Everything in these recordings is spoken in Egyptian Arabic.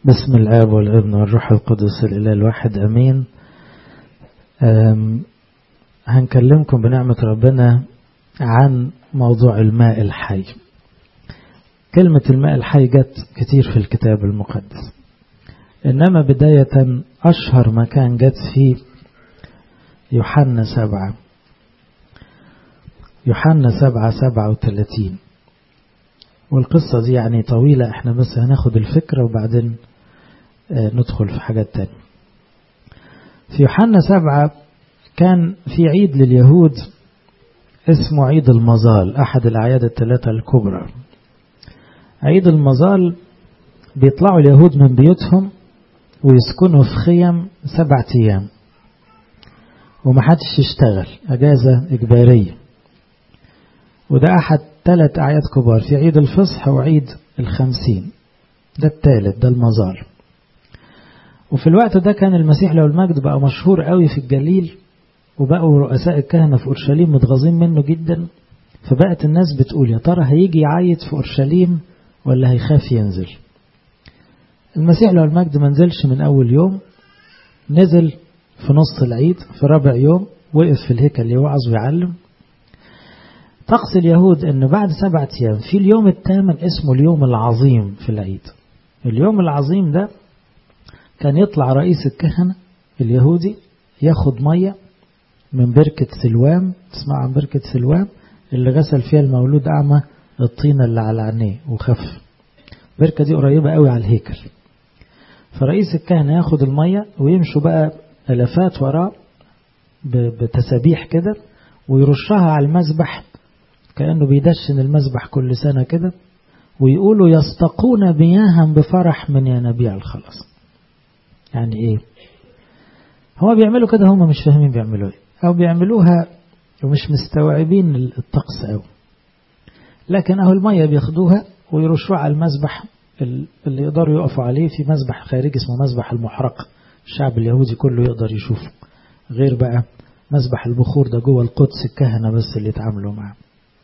بسم الآب والابن والروح القدس الإله الواحد أمين هنكلمكم بنعمة ربنا عن موضوع الماء الحي كلمة الماء الحي جت كتير في الكتاب المقدس إنما بداية أشهر مكان جت فيه يوحنا سبعة يوحنا سبعة سبعة وثلاثين والقصة دي يعني طويلة احنا بس هناخد الفكرة وبعدين ندخل في حاجات تانية في يوحنا سبعة كان في عيد لليهود اسمه عيد المظال أحد الأعياد الثلاثة الكبرى عيد المظال بيطلعوا اليهود من بيوتهم ويسكنوا في خيم سبعة أيام ومحدش يشتغل أجازة إجبارية وده أحد ثلاث أعياد كبار في عيد الفصح وعيد الخمسين ده الثالث ده المظال وفي الوقت ده كان المسيح له المجد بقى مشهور قوي في الجليل وبقوا رؤساء الكهنة في أورشليم متغاظين منه جدا فبقت الناس بتقول يا ترى هيجي يعيد في أورشليم ولا هيخاف ينزل المسيح له المجد ما نزلش من أول يوم نزل في نص العيد في رابع يوم وقف في الهيكل يوعظ ويعلم طقس اليهود أن بعد سبعة أيام في اليوم الثامن اسمه اليوم العظيم في العيد اليوم العظيم ده كان يطلع رئيس الكهنة اليهودي ياخد مية من بركة سلوام تسمع عن بركة سلوام اللي غسل فيها المولود أعمى الطينة اللي على عينيه وخف بركة دي قريبة قوي على الهيكل فرئيس الكهنة ياخد المية ويمشوا بقى ألفات وراه بتسابيح كده ويرشها على المذبح كأنه بيدشن المذبح كل سنة كده ويقولوا يستقون مياها بفرح من ينابيع الخلاص يعني ايه هو بيعملوا كده هم مش فاهمين بيعملوا ايه او بيعملوها ومش مستوعبين الطقس قوي لكن اهو المية بياخدوها ويرشوها على المذبح اللي يقدروا يقفوا عليه في مذبح خارجي اسمه مذبح المحرقة الشعب اليهودي كله يقدر يشوفه غير بقى مذبح البخور ده جوه القدس الكهنة بس اللي يتعاملوا معاه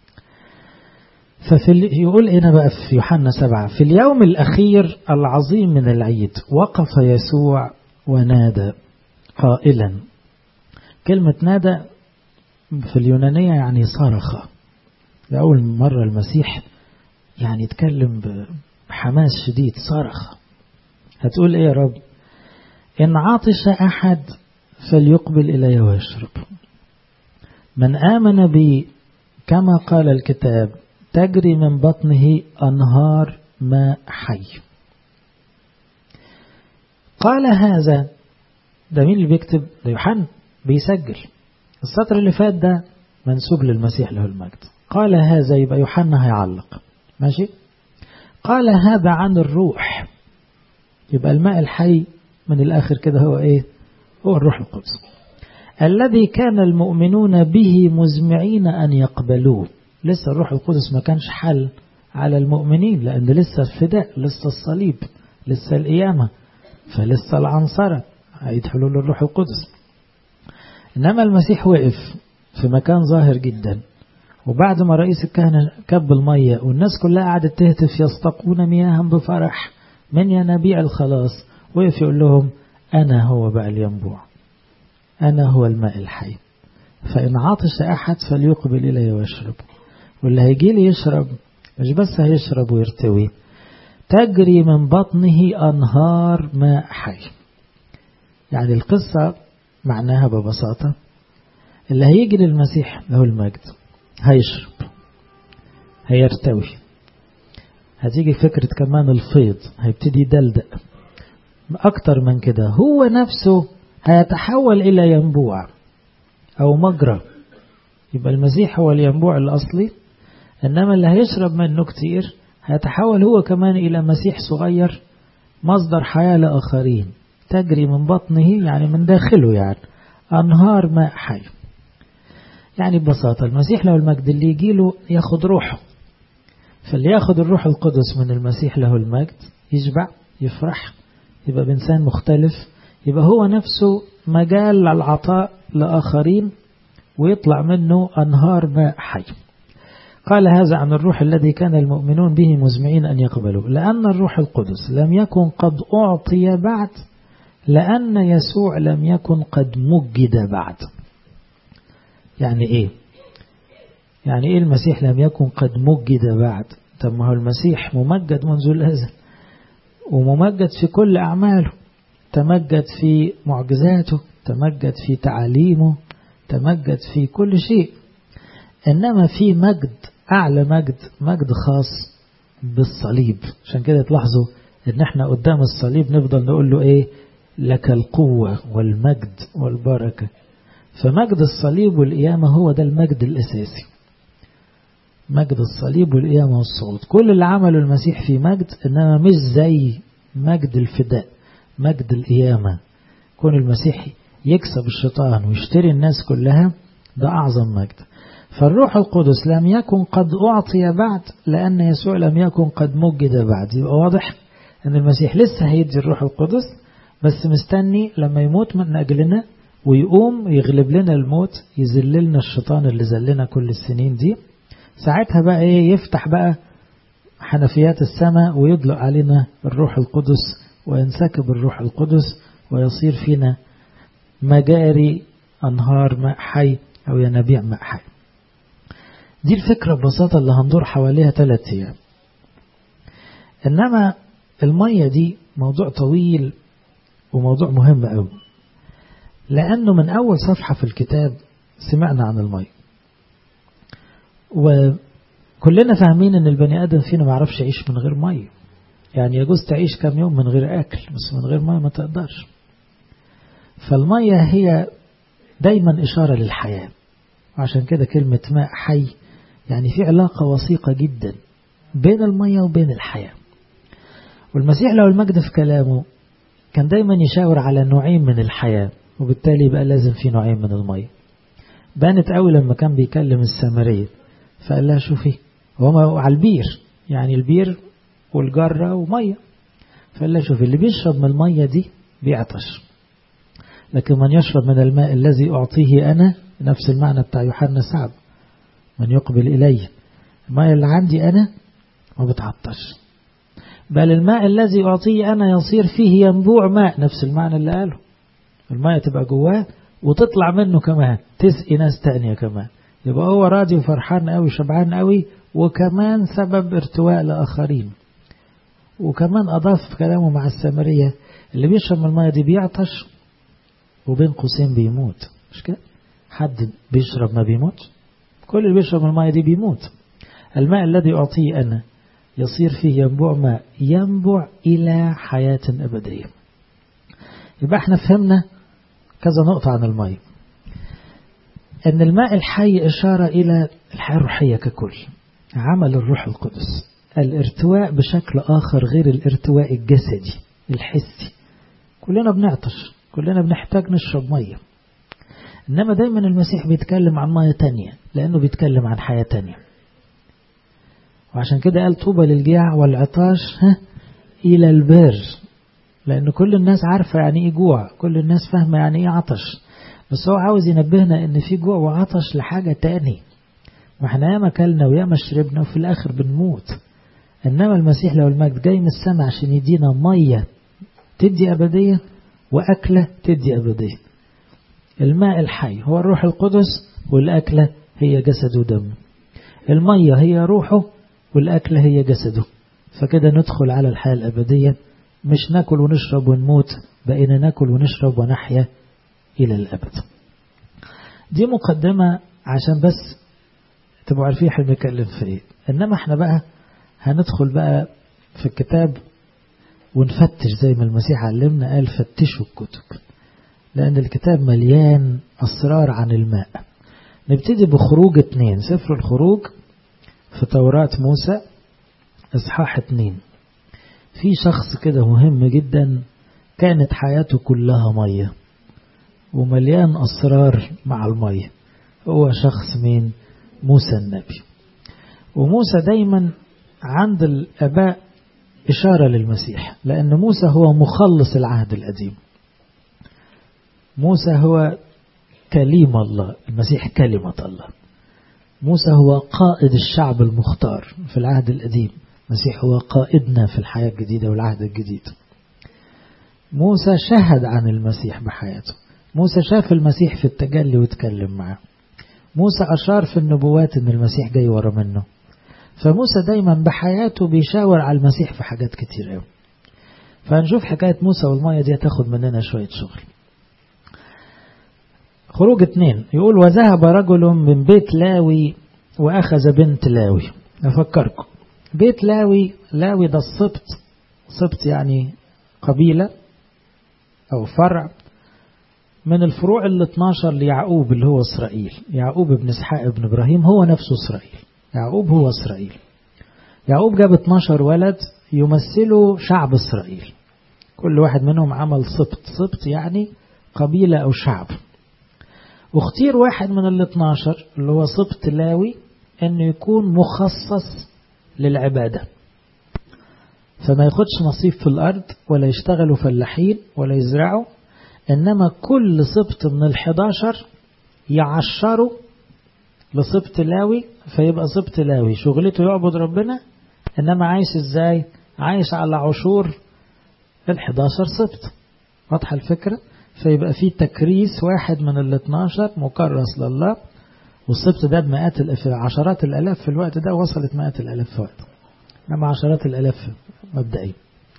ففي يقول هنا بقى في يوحنا سبعة في اليوم الأخير العظيم من العيد وقف يسوع ونادى قائلا كلمة نادى في اليونانية يعني صرخ لأول مرة المسيح يعني يتكلم بحماس شديد صرخ هتقول ايه يا رب إن عطش أحد فليقبل إلي ويشرب من آمن بي كما قال الكتاب تجري من بطنه أنهار ماء حي قال هذا ده مين اللي بيكتب ده يوحنا بيسجل السطر اللي فات ده منسوب للمسيح له المجد قال هذا يبقى يوحنا هيعلق ماشي قال هذا عن الروح يبقى الماء الحي من الآخر كده هو إيه هو الروح القدس الذي كان المؤمنون به مزمعين أن يقبلوه لسه الروح القدس ما كانش حل على المؤمنين لأن لسه الفداء لسه الصليب لسه القيامة فلسه العنصرة عيد حلول الروح القدس إنما المسيح وقف في مكان ظاهر جدا وبعد ما رئيس الكهنة كب المية والناس كلها قعدت تهتف يستقون مياها بفرح من ينابيع الخلاص وقف يقول لهم أنا هو بقى الينبوع أنا هو الماء الحي فإن عطش أحد فليقبل إلي ويشرب واللي هيجي لي يشرب مش بس هيشرب ويرتوي تجري من بطنه أنهار ماء حي يعني القصة معناها ببساطة اللي هيجي للمسيح له المجد هيشرب هيرتوي هتيجي فكرة كمان الفيض هيبتدي يدلدق أكتر من كده هو نفسه هيتحول إلى ينبوع أو مجرى يبقى المسيح هو الينبوع الأصلي إنما اللي هيشرب منه كتير هيتحول هو كمان إلى مسيح صغير مصدر حياة لآخرين تجري من بطنه يعني من داخله يعني أنهار ماء حي يعني ببساطة المسيح له المجد اللي يجيله ياخد روحه فاللي ياخد الروح القدس من المسيح له المجد يشبع يفرح يبقى بإنسان مختلف يبقى هو نفسه مجال للعطاء لآخرين ويطلع منه أنهار ماء حي قال هذا عن الروح الذي كان المؤمنون به مزمعين أن يقبلوا لأن الروح القدس لم يكن قد أعطي بعد لأن يسوع لم يكن قد مجد بعد يعني إيه يعني إيه المسيح لم يكن قد مجد بعد طب ما هو المسيح ممجد منذ الأزل وممجد في كل أعماله تمجد في معجزاته تمجد في تعاليمه تمجد في كل شيء إنما في مجد أعلى مجد مجد خاص بالصليب عشان كده تلاحظوا إن احنا قدام الصليب نفضل نقول له إيه لك القوة والمجد والبركة فمجد الصليب والقيامة هو ده المجد الأساسي مجد الصليب والقيامة والصعود كل اللي عمله المسيح في مجد إنما مش زي مجد الفداء مجد القيامة كون المسيح يكسب الشيطان ويشتري الناس كلها ده أعظم مجد فالروح القدس لم يكن قد أعطي بعد لأن يسوع لم يكن قد مجد بعد يبقى واضح أن المسيح لسه هيدي الروح القدس بس مستني لما يموت من أجلنا ويقوم يغلب لنا الموت يذللنا الشيطان اللي ذلنا كل السنين دي ساعتها بقى ايه يفتح بقى حنفيات السماء ويطلق علينا الروح القدس وينسكب الروح القدس ويصير فينا مجاري أنهار ماء حي أو ينابيع ماء حي دي الفكرة ببساطة اللي هندور حواليها ثلاث أيام إنما المية دي موضوع طويل وموضوع مهم قوي لأنه من أول صفحة في الكتاب سمعنا عن المية وكلنا فاهمين ان البني ادم فينا ما يعرفش يعيش من غير ميه يعني يجوز تعيش كم يوم من غير اكل بس من غير ميه ما تقدرش فالميه هي دايما اشاره للحياه وعشان كده كلمه ماء حي يعني في علاقه وثيقه جدا بين الميه وبين الحياه والمسيح لو المجد في كلامه كان دايما يشاور على نوعين من الحياه وبالتالي يبقى لازم في نوعين من الميه بانت قوي لما كان بيكلم السامريه فقال لها شوفي هو على البير يعني البير والجرة ومية فقال لها شوفي اللي بيشرب من المية دي بيعطش لكن من يشرب من الماء الذي أعطيه أنا نفس المعنى بتاع يوحنا سعد من يقبل إلي الماء اللي عندي أنا ما بتعطش بل الماء الذي أعطيه أنا يصير فيه ينبوع ماء نفس المعنى اللي قاله الماء تبقى جواه وتطلع منه كمان تسقي ناس تانية كمان يبقى هو راضي وفرحان قوي شبعان قوي وكمان سبب ارتواء لآخرين وكمان أضاف في كلامه مع السامرية اللي بيشرب من المية دي بيعطش وبين قوسين بيموت مش كده حد بيشرب ما بيموت كل اللي بيشرب من المية دي بيموت الماء الذي أعطيه أنا يصير فيه ينبوع ماء ينبع إلى حياة أبدية يبقى احنا فهمنا كذا نقطة عن المية أن الماء الحي إشارة إلى الحياة الروحية ككل عمل الروح القدس الارتواء بشكل آخر غير الارتواء الجسدي الحسي كلنا بنعطش كلنا بنحتاج نشرب مية إنما دايما المسيح بيتكلم عن مية تانية لأنه بيتكلم عن حياة تانية وعشان كده قال طوبى للجياع والعطاش ها إلى البر لأن كل الناس عارفة يعني إيه جوع كل الناس فاهمة يعني إيه عطش بس هو عاوز ينبهنا ان في جوع وعطش لحاجة تاني ما احنا ياما كلنا وياما شربنا وفي الاخر بنموت انما المسيح لو المجد جاي من السماء عشان يدينا مية تدي ابدية واكلة تدي ابدية الماء الحي هو الروح القدس والاكلة هي جسد ودم المية هي روحه والاكلة هي جسده فكده ندخل على الحياة الابدية مش ناكل ونشرب ونموت بقينا ناكل ونشرب ونحيا إلى الأبد دي مقدمة عشان بس تبقوا عارفين احنا بنتكلم في ايه انما احنا بقى هندخل بقى في الكتاب ونفتش زي ما المسيح علمنا قال فتشوا الكتب لأن الكتاب مليان أسرار عن الماء نبتدي بخروج اتنين سفر الخروج في توراة موسى إصحاح اتنين في شخص كده مهم جدا كانت حياته كلها ميه ومليان أسرار مع المية هو شخص مين موسى النبي وموسى دايما عند الأباء إشارة للمسيح لأن موسى هو مخلص العهد القديم موسى هو كلمة الله المسيح كلمة الله موسى هو قائد الشعب المختار في العهد القديم المسيح هو قائدنا في الحياة الجديدة والعهد الجديد موسى شهد عن المسيح بحياته موسى شاف المسيح في التجلي واتكلم معاه موسى أشار في النبوات أن المسيح جاي ورا منه فموسى دايما بحياته بيشاور على المسيح في حاجات كتير قوي فهنشوف حكاية موسى والمية دي هتاخد مننا شوية شغل خروج اتنين يقول وذهب رجل من بيت لاوي وأخذ بنت لاوي أفكركم بيت لاوي لاوي ده السبط سبط يعني قبيلة أو فرع من الفروع ال 12 ليعقوب اللي هو إسرائيل يعقوب ابن إسحاق ابن إبراهيم هو نفسه إسرائيل يعقوب هو إسرائيل يعقوب جاب 12 ولد يمثلوا شعب إسرائيل كل واحد منهم عمل سبط سبط يعني قبيلة أو شعب واختير واحد من ال 12 اللي هو سبط لاوي انه يكون مخصص للعبادة فما ياخدش نصيب في الأرض ولا يشتغلوا فلاحين ولا يزرعوا إنما كل سبط من الحداشر يعشروا لسبط لاوي فيبقى سبط لاوي شغلته يعبد ربنا إنما عايش إزاي عايش على عشور الحداشر سبط واضحة الفكرة فيبقى في تكريس واحد من ال 12 مكرس لله والسبط ده بمئات عشرات الآلاف في الوقت ده وصلت مئات الآلاف في وقت إنما عشرات الآلاف مبدئيا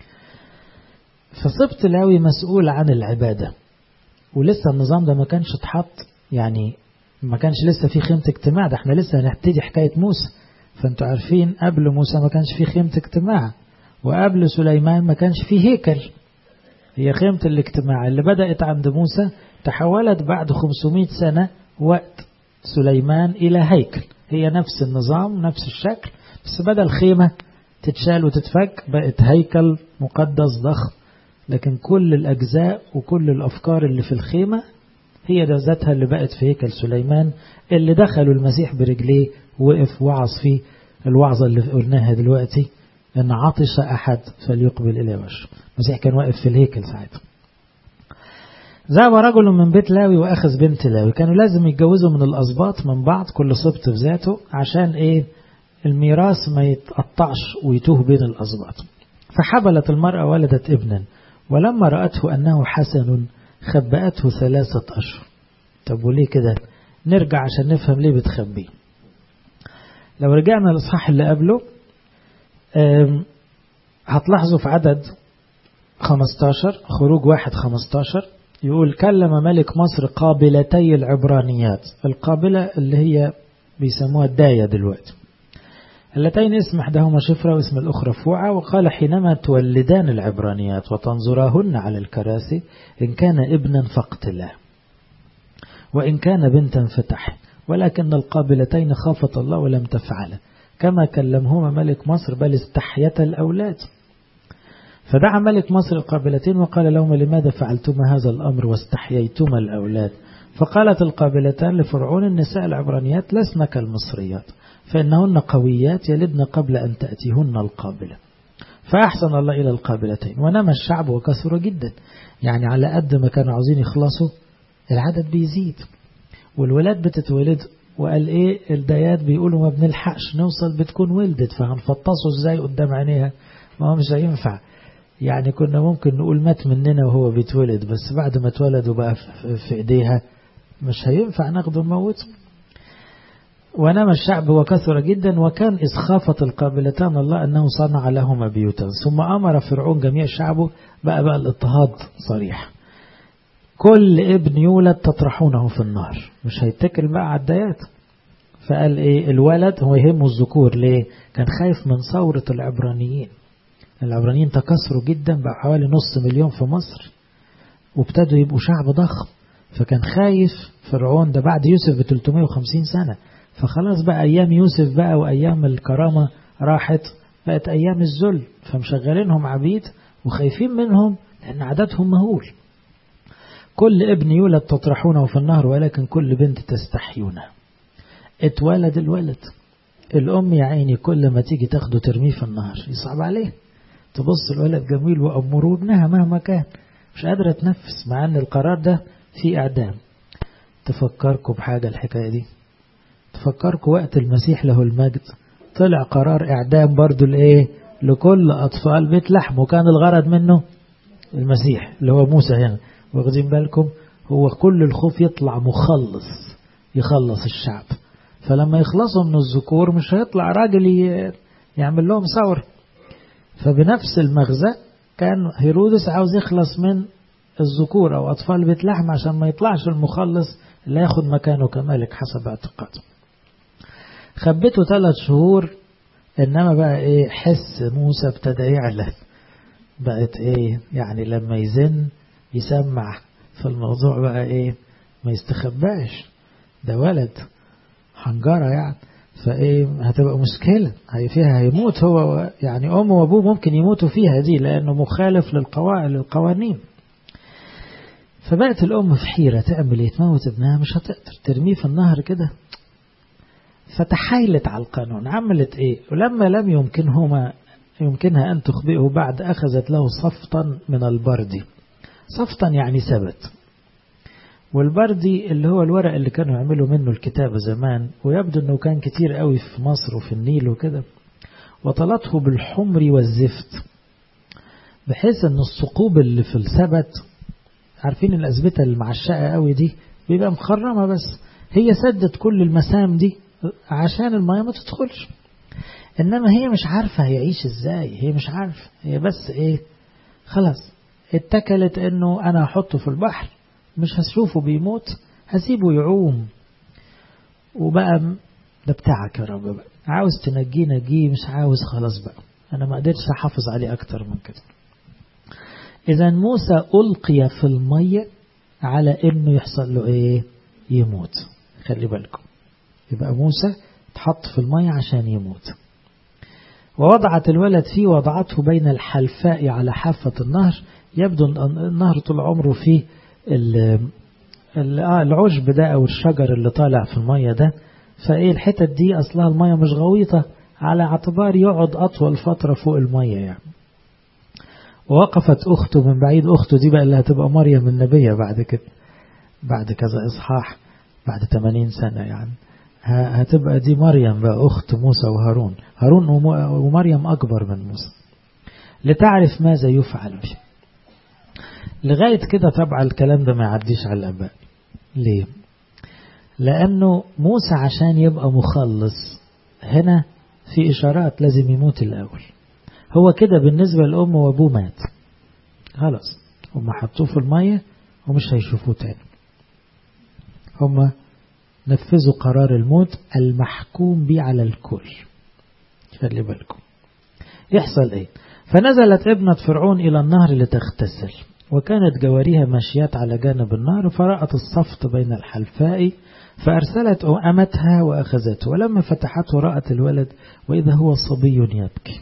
فسبط لاوي مسؤول عن العبادة ولسه النظام ده ما كانش اتحط يعني ما كانش لسه في خيمة اجتماع ده احنا لسه هنبتدي حكاية موسى فانتوا عارفين قبل موسى ما كانش في خيمة اجتماع وقبل سليمان ما كانش في هيكل هي خيمة الاجتماع اللي بدأت عند موسى تحولت بعد 500 سنة وقت سليمان إلى هيكل هي نفس النظام نفس الشكل بس بدل خيمة تتشال وتتفك بقت هيكل مقدس ضخم لكن كل الأجزاء وكل الأفكار اللي في الخيمة هي ذاتها اللي بقت في هيكل سليمان اللي دخلوا المسيح برجليه وقف وعظ فيه الوعظة اللي قلناها دلوقتي أن عطش أحد فليقبل إليه وشرب المسيح كان واقف في الهيكل ساعتها ذهب رجل من بيت لاوي وأخذ بنت لاوي كانوا لازم يتجوزوا من الأسباط من بعض كل سبط في ذاته عشان إيه الميراث ما يتقطعش ويتوه بين الأسباط فحبلت المرأة ولدت ابنا ولما رأته أنه حسن خبأته ثلاثة أشهر طب وليه كده نرجع عشان نفهم ليه بتخبيه لو رجعنا للإصحاح اللي قبله هتلاحظوا في عدد 15 خروج واحد 15 يقول كلم ملك مصر قابلتي العبرانيات القابلة اللي هي بيسموها الداية دلوقتي اللتين اسم احداهما شفرة واسم الأخرى فوعة وقال حينما تولدان العبرانيات وتنظراهن على الكراسي إن كان ابنا فاقتلاه وإن كان بنتا فتح ولكن القابلتين خافت الله ولم تفعله كما كلمهما ملك مصر بل استحيت الأولاد فدعا ملك مصر القابلتين وقال لهما لماذا فعلتما هذا الأمر واستحييتما الأولاد فقالت القابلتان لفرعون النساء العبرانيات لسن كالمصريات فإنهن قويات يلدن قبل أن تأتيهن القابلة فأحسن الله إلى القابلتين ونمى الشعب وكثر جدا يعني على قد ما كانوا عاوزين يخلصوا العدد بيزيد والولاد بتتولد وقال ايه الديات بيقولوا ما بنلحقش نوصل بتكون ولدت فهنفطسه ازاي قدام عينيها ما هو مش هينفع يعني كنا ممكن نقول مات مننا وهو بيتولد بس بعد ما اتولد وبقى في ايديها مش هينفع ناخده نموته ونام الشعب وكثر جدا وكان إذ خافت القابلتان الله أنه صنع لهما بيوتا ثم أمر فرعون جميع شعبه بقى بقى الاضطهاد صريح كل ابن يولد تطرحونه في النار مش هيتكل بقى على الديات فقال ايه الولد هو يهمه الذكور ليه كان خايف من ثورة العبرانيين العبرانيين تكسروا جدا بقى حوالي نص مليون في مصر وابتدوا يبقوا شعب ضخم فكان خايف فرعون ده بعد يوسف ب 350 سنة فخلاص بقى أيام يوسف بقى وأيام الكرامة راحت بقت أيام الذل فمشغلينهم عبيد وخايفين منهم لأن عددهم مهول كل ابن يولد تطرحونه في النهر ولكن كل بنت تستحيونه اتولد الولد الأم يا عيني كل ما تيجي تاخده ترميه في النهر يصعب عليه تبص الولد جميل وأمروا ابنها مهما كان مش قادرة تنفس مع أن القرار ده فيه إعدام تفكركم بحاجة الحكاية دي أفكركم وقت المسيح له المجد طلع قرار إعدام برضو الإيه لكل أطفال بيت لحم وكان الغرض منه المسيح اللي هو موسى هنا واخدين بالكم هو كل الخوف يطلع مخلص يخلص الشعب فلما يخلصوا من الذكور مش هيطلع راجل يعمل لهم ثور فبنفس المغزى كان هيرودس عاوز يخلص من الذكور أو أطفال بيت لحم عشان ما يطلعش المخلص اللي ياخد مكانه كملك حسب اعتقاده خبته ثلاث شهور إنما بقى إيه حس موسى ابتدى يعلن بقت إيه يعني لما يزن يسمع فالموضوع بقى إيه ما يستخباش ده ولد حنجرة يعني فايه هتبقى مشكلة هي فيها هيموت هو يعني أمه وأبوه ممكن يموتوا فيها دي لأنه مخالف للقوانين فبقت الأم في حيرة تعمل ايه تموت ابنها مش هتقدر ترميه في النهر كده فتحايلت على القانون عملت ايه ولما لم يمكنهما يمكنها أن تخبئه بعد أخذت له صفطا من البردي صفطا يعني ثبت والبردي اللي هو الورق اللي كانوا يعملوا منه الكتابة زمان ويبدو أنه كان كتير قوي في مصر وفي النيل وكده وطلته بالحمر والزفت بحيث أن الثقوب اللي في الثبت عارفين الأزبتة المعشقة قوي دي بيبقى مخرمة بس هي سدت كل المسام دي عشان المياه ما تدخلش إنما هي مش عارفة هيعيش إزاي هي مش عارفة هي بس إيه خلاص اتكلت إنه أنا هحطه في البحر مش هشوفه بيموت هسيبه يعوم وبقى ده بتاعك يا رب بقى عاوز تنجيه نجيه مش عاوز خلاص بقى أنا ما قدرتش أحافظ عليه أكتر من كده إذا موسى ألقي في المية على إنه يحصل له إيه يموت خلي بالكم يبقى موسى اتحط في المية عشان يموت ووضعت الولد فيه وضعته بين الحلفاء على حافة النهر يبدو أن النهر طول عمره فيه العشب ده أو الشجر اللي طالع في المية ده فإيه الحتت دي أصلها المية مش غويطة على اعتبار يقعد أطول فترة فوق المية يعني ووقفت أخته من بعيد أخته دي بقى اللي هتبقى مريم النبية بعد كده بعد كذا إصحاح بعد 80 سنة يعني هتبقى دي مريم بقى أخت موسى وهارون هارون ومريم أكبر من موسى لتعرف ماذا يفعل به لغاية كده طبعا الكلام ده ما يعديش على الأباء ليه لأنه موسى عشان يبقى مخلص هنا في إشارات لازم يموت الأول هو كده بالنسبة لأمه وأبوه مات خلاص هم حطوه في المية ومش هيشوفوه تاني هم نفذوا قرار الموت المحكوم به على الكل خلي بالكم يحصل ايه فنزلت ابنة فرعون إلى النهر لتغتسل وكانت جواريها ماشيات على جانب النهر فرأت الصفت بين الحلفاء فأرسلت أمتها وأخذته ولما فتحته رأت الولد وإذا هو صبي يبكي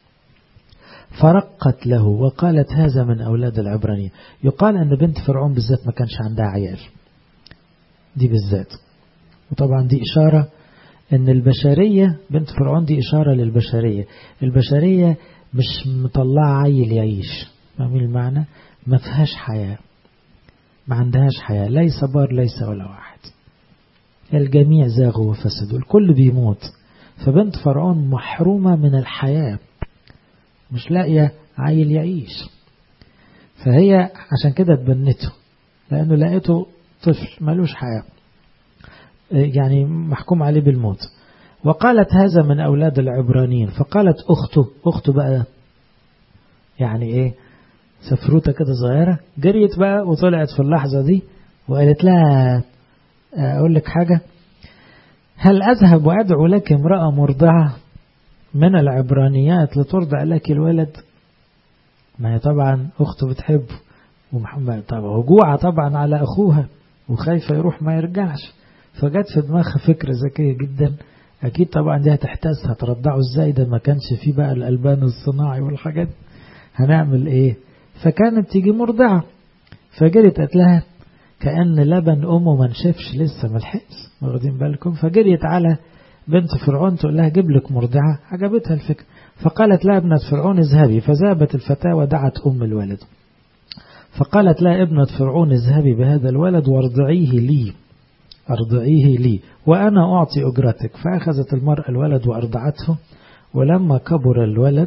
فرقت له وقالت هذا من أولاد العبرانية يقال أن بنت فرعون بالذات ما كانش عندها عيال دي بالذات وطبعا دي إشارة أن البشرية بنت فرعون دي إشارة للبشرية البشرية مش مطلعة عيل يعيش فاهمين المعنى ما فيهاش حياة ما عندهاش حياة ليس بار ليس ولا واحد الجميع زاغوا وفسدوا الكل بيموت فبنت فرعون محرومة من الحياة مش لاقية عيل يعيش فهي عشان كده تبنته لأنه لقيته طفل ملوش حياة يعني محكوم عليه بالموت وقالت هذا من أولاد العبرانيين فقالت أخته أخته بقى يعني إيه سفروتة كده صغيرة جريت بقى وطلعت في اللحظة دي وقالت لها أقول لك حاجة هل أذهب وأدعو لك امرأة مرضعة من العبرانيات لترضع لك الولد ما هي طبعا أخته بتحبه ومحمد طبعا وجوعة طبعا على أخوها وخايفة يروح ما يرجعش فجت في دماغها فكرة ذكية جدا أكيد طبعا دي هتحتاس هترضعه ازاي ده ما كانش فيه بقى الألبان الصناعي والحاجات هنعمل ايه فكانت تيجي مرضعة فجريت قالت لها كأن لبن أمه ما نشفش لسه ما لحقش واخدين بالكم فجريت على بنت فرعون تقول لها جيب لك مرضعة عجبتها الفكرة فقالت لها ابنة فرعون اذهبي فذهبت الفتاة ودعت أم الولد فقالت لها ابنة فرعون اذهبي بهذا الولد وارضعيه لي أرضعيه لي وأنا أعطي أجرتك فأخذت المرأة الولد وأرضعته ولما كبر الولد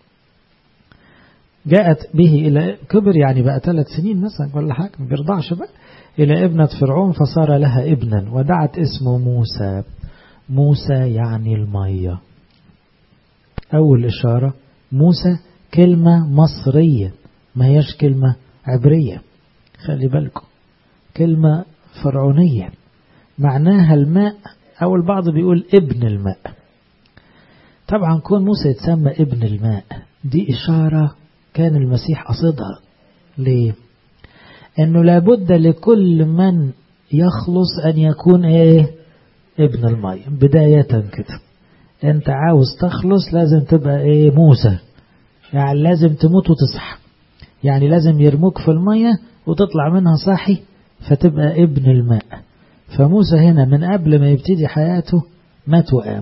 جاءت به إلى كبر يعني بقى ثلاث سنين مثلا ولا حاجة ما بيرضعش بقى إلى ابنة فرعون فصار لها ابنا ودعت اسمه موسى موسى يعني المية أول إشارة موسى كلمة مصرية ما هيش كلمة عبرية خلي بالكم كلمة فرعونية معناها الماء أو البعض بيقول ابن الماء طبعا كون موسى يتسمى ابن الماء دي إشارة كان المسيح قصدها ليه انه لابد لكل من يخلص ان يكون ايه ابن المية بداية كده انت عاوز تخلص لازم تبقى ايه موسى يعني لازم تموت وتصحى يعني لازم يرموك في المية وتطلع منها صاحي فتبقى ابن الماء فموسى هنا من قبل ما يبتدي حياته مات وقام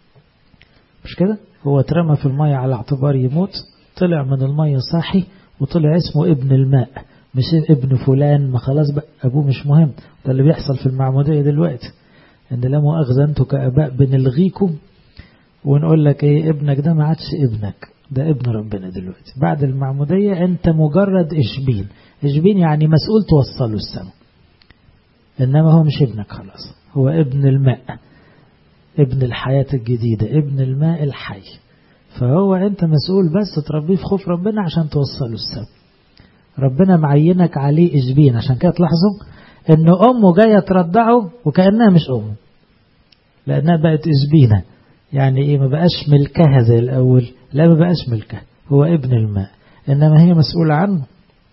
مش كده هو اترمى في المية على اعتبار يموت طلع من المية صاحي وطلع اسمه ابن الماء مش ابن فلان ما خلاص بقى أبوه مش مهم ده اللي بيحصل في المعمودية دلوقتي إن لا مؤاخذة أنتوا كآباء بنلغيكم ونقول لك إيه ابنك ده ما عادش ابنك ده ابن ربنا دلوقتي بعد المعمودية أنت مجرد إشبين إشبين يعني مسؤول توصله السماء إنما هو مش ابنك خلاص هو ابن الماء ابن الحياة الجديدة ابن الماء الحي فهو أنت مسؤول بس تربيه في خوف ربنا عشان توصله السماء ربنا معينك عليه إشبين عشان كده تلاحظوا ان امه جاية ترضعه وكأنها مش امه لانها بقت إشبينة يعني ايه ما بقاش ملكها زي الاول لا ما بقاش ملكها هو ابن الماء انما هي مسؤولة عنه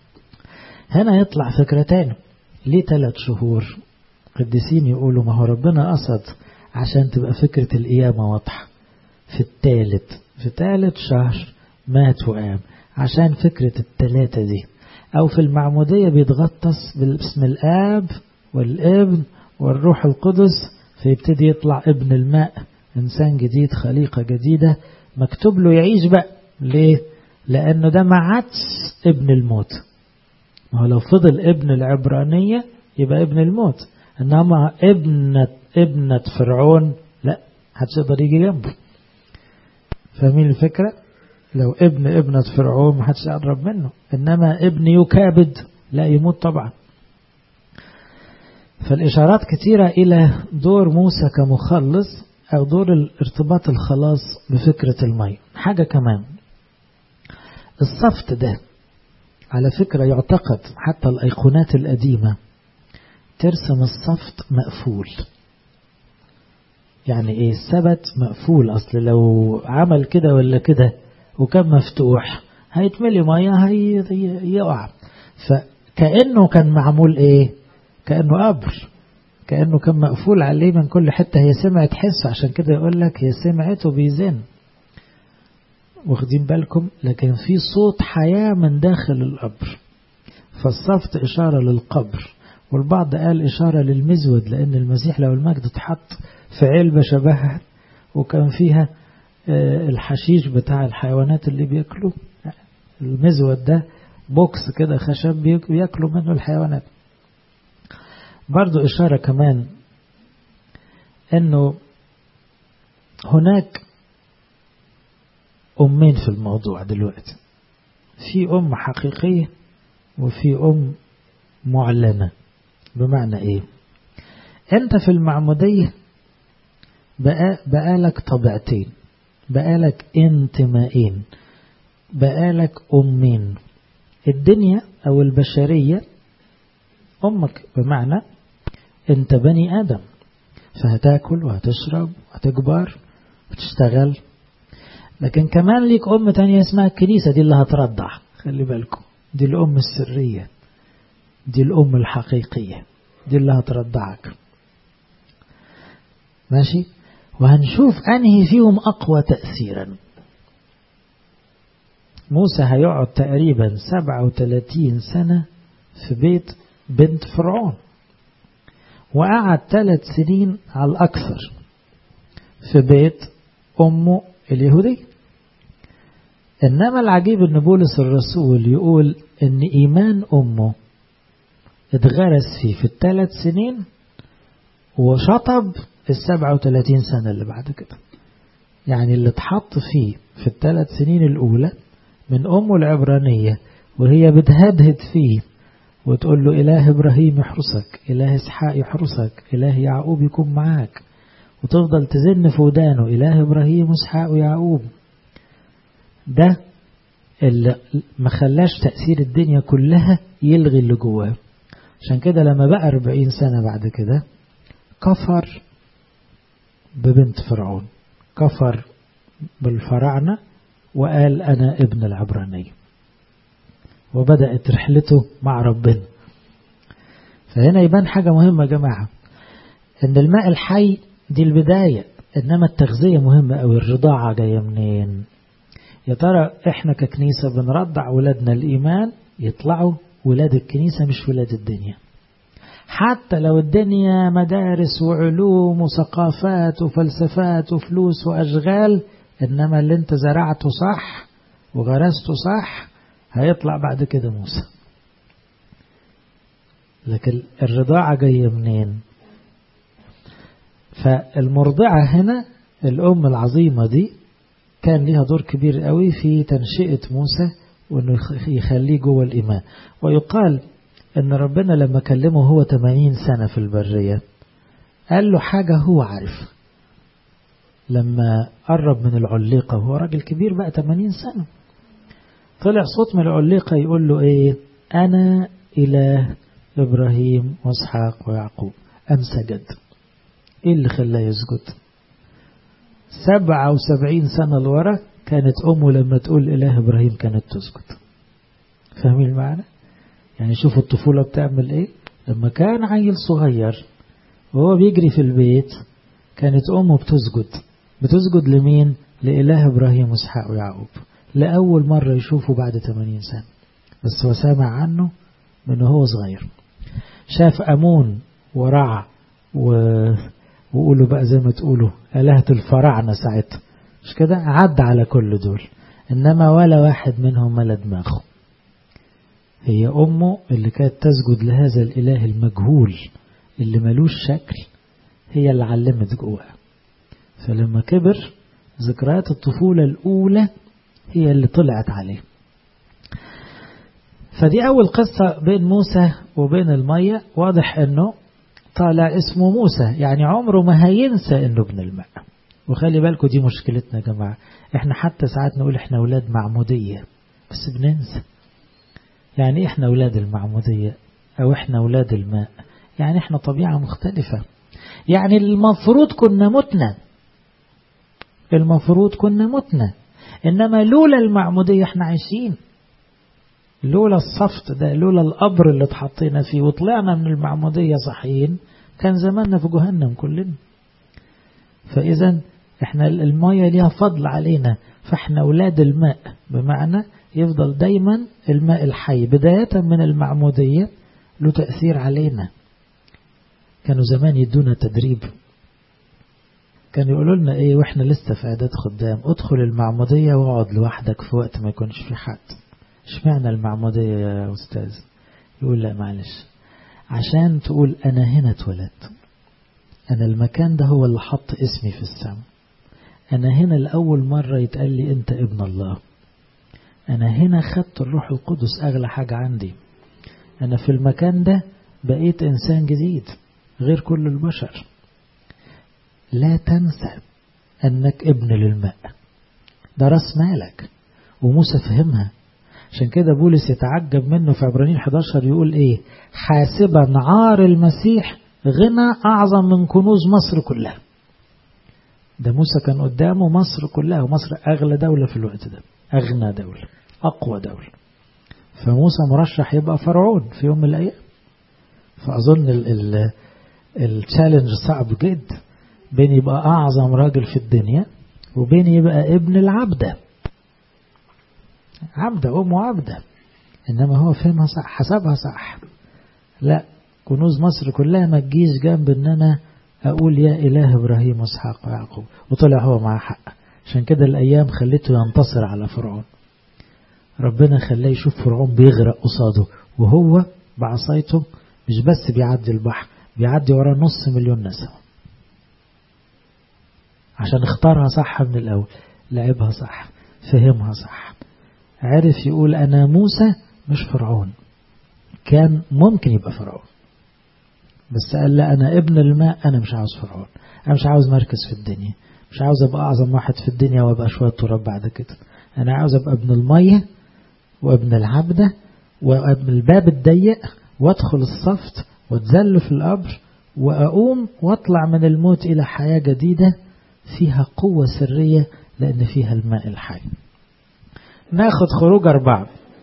هنا يطلع فكرة تاني ليه ثلاث شهور قديسين يقولوا ما هو ربنا قصد عشان تبقى فكرة القيامة واضحة في الثالث في ثالث شهر مات وقام عشان فكرة الثلاثة دي أو في المعمودية بيتغطس باسم الآب والابن والروح القدس فيبتدي يطلع ابن الماء إنسان جديد خليقة جديدة مكتوب له يعيش بقى ليه؟ لأنه ده ما عادش ابن الموت ما هو لو فضل ابن العبرانية يبقى ابن الموت إنما ابنة ابنة فرعون لا محدش يقدر يجي جنبه فاهمين الفكرة؟ لو ابن ابنة فرعون ما حدش يقرب منه إنما ابن يكابد لا يموت طبعا فالإشارات كثيرة إلى دور موسى كمخلص أو دور الارتباط الخلاص بفكرة المية حاجة كمان الصفت ده على فكرة يعتقد حتى الأيقونات القديمة ترسم الصفت مقفول يعني ايه السبت مقفول اصل لو عمل كده ولا كده وكان مفتوح هيتملي ميه هيقع فكأنه كان معمول ايه كأنه قبر كأنه كان مقفول عليه من كل حتة هي سمعت حس عشان كده يقول لك هي سمعته بيزن واخدين بالكم لكن في صوت حياة من داخل القبر فالصفت إشارة للقبر والبعض قال إشارة للمزود لأن المسيح لو المجد اتحط في علبة شبهها وكان فيها الحشيش بتاع الحيوانات اللي بياكلوا المزود ده بوكس كده خشب بياكلوا منه الحيوانات برضو إشارة كمان أنه هناك أمين في الموضوع دلوقتي في أم حقيقية وفي أم معلنة بمعنى إيه أنت في المعمودية بقى بقالك طبيعتين بقالك انتمائين بقالك أمين الدنيا أو البشرية أمك بمعنى أنت بني آدم فهتاكل وهتشرب وهتكبر وتشتغل لكن كمان ليك أم تانية اسمها الكنيسة دي اللي هترضع خلي بالكم دي الأم السرية دي الأم الحقيقية دي اللي هترضعك ماشي وهنشوف أنهي فيهم أقوى تأثيرا موسى هيقعد تقريبا 37 سنة في بيت بنت فرعون وقعد ثلاث سنين على الأكثر في بيت أمه اليهودية إنما العجيب أن بولس الرسول يقول أن إيمان أمه اتغرس فيه في الثلاث سنين وشطب السبعة وثلاثين سنة اللي بعد كده يعني اللي اتحط فيه في الثلاث سنين الأولى من أمه العبرانية وهي بتهدهد فيه وتقول له إله إبراهيم يحرسك إله إسحاق يحرسك إله يعقوب يكون معاك وتفضل تزن في ودانه إله إبراهيم وإسحاق ويعقوب ده اللي ما خلاش تأثير الدنيا كلها يلغي اللي جواه عشان كده لما بقى 40 سنة بعد كده كفر ببنت فرعون كفر بالفراعنة وقال أنا ابن العبراني وبدأت رحلته مع ربنا فهنا يبان حاجة مهمة يا جماعة ان الماء الحي دي البداية انما التغذية مهمة او الرضاعة جاية منين يا ترى احنا ككنيسة بنرضع ولادنا الايمان يطلعوا ولاد الكنيسة مش ولاد الدنيا حتى لو الدنيا مدارس وعلوم وثقافات وفلسفات وفلوس وأشغال إنما اللي انت زرعته صح وغرسته صح هيطلع بعد كده موسى لكن الرضاعة جاية منين فالمرضعة هنا الأم العظيمة دي كان ليها دور كبير قوي في تنشئة موسى وانه يخليه جوه الإيمان ويقال ان ربنا لما كلمه هو 80 سنة في البرية قال له حاجة هو عارف لما قرب من العليقة هو راجل كبير بقى 80 سنة طلع صوت من العليقة يقول له ايه انا اله ابراهيم واسحاق ويعقوب ام سجد ايه اللي خلاه يسجد سبعة وسبعين سنة لورا كانت أمه لما تقول إله إبراهيم كانت تسجد فاهمين المعنى يعني شوفوا الطفولة بتعمل إيه لما كان عيل صغير وهو بيجري في البيت كانت أمه بتسجد بتسجد لمين لإله إبراهيم وإسحاق ويعقوب لأول مرة يشوفه بعد 80 سنة بس هو سامع عنه من هو صغير شاف أمون ورع و... وقولوا بقى زي ما تقولوا آلهة الفراعنة ساعتها مش كده عد على كل دول إنما ولا واحد منهم ملا دماغه هي أمه اللي كانت تسجد لهذا الإله المجهول اللي ملوش شكل هي اللي علمت جواه فلما كبر ذكريات الطفولة الأولى هي اللي طلعت عليه فدي أول قصة بين موسى وبين المية واضح أنه طالع اسمه موسى يعني عمره ما هينسى أنه ابن الماء وخلي بالكم دي مشكلتنا يا جماعة احنا حتى ساعات نقول احنا أولاد معمودية بس بننسى يعني احنا أولاد المعمودية أو احنا أولاد الماء يعني احنا طبيعة مختلفة يعني المفروض كنا متنا المفروض كنا متنا إنما لولا المعمودية احنا عايشين لولا الصفت ده لولا القبر اللي اتحطينا فيه وطلعنا من المعمودية صحيين كان زماننا في جهنم كلنا فإذا احنا المية ليها فضل علينا فاحنا أولاد الماء بمعنى يفضل دايما الماء الحي بداية من المعمودية له تأثير علينا كانوا زمان يدونا تدريب كانوا يقولوا لنا ايه واحنا لسه في اعداد خدام ادخل المعمودية واقعد لوحدك في وقت ما يكونش في حد اشمعنى المعمودية يا استاذ يقول لا معلش عشان تقول انا هنا اتولدت انا المكان ده هو اللي حط اسمي في السماء انا هنا الاول مرة يتقال لي انت ابن الله انا هنا خدت الروح القدس اغلى حاجة عندي انا في المكان ده بقيت انسان جديد غير كل البشر لا تنسى أنك ابن للماء ده راس مالك وموسى فهمها عشان كده بولس يتعجب منه في عبرانيين 11 يقول ايه حاسبا عار المسيح غنى أعظم من كنوز مصر كلها ده موسى كان قدامه مصر كلها ومصر أغلى دولة في الوقت ده أغنى دولة أقوى دولة فموسى مرشح يبقى فرعون في يوم من الأيام فأظن التشالنج صعب جدا بين يبقى أعظم راجل في الدنيا وبين يبقى ابن العبدة عبدة أمه عبدة إنما هو فهمها صح حسبها صح لا كنوز مصر كلها ما تجيش جنب إن أنا أقول يا إله إبراهيم وإسحاق ويعقوب وطلع هو معاه حق عشان كده الأيام خلته ينتصر على فرعون ربنا خلاه يشوف فرعون بيغرق قصاده وهو بعصايته مش بس بيعدي البحر بيعدي وراه نص مليون نسمة عشان اختارها صح من الأول لعبها صح فهمها صح عرف يقول أنا موسى مش فرعون كان ممكن يبقى فرعون بس قال لا أنا ابن الماء أنا مش عاوز فرعون أنا مش عاوز مركز في الدنيا مش عاوز أبقى أعظم واحد في الدنيا وأبقى شوية تراب بعد كده أنا عاوز أبقى ابن المية وابن العبدة وابن الباب الضيق وادخل الصفت واتذل في القبر وأقوم واطلع من الموت إلى حياة جديدة فيها قوة سرية لأن فيها الماء الحي ناخد خروج أربعة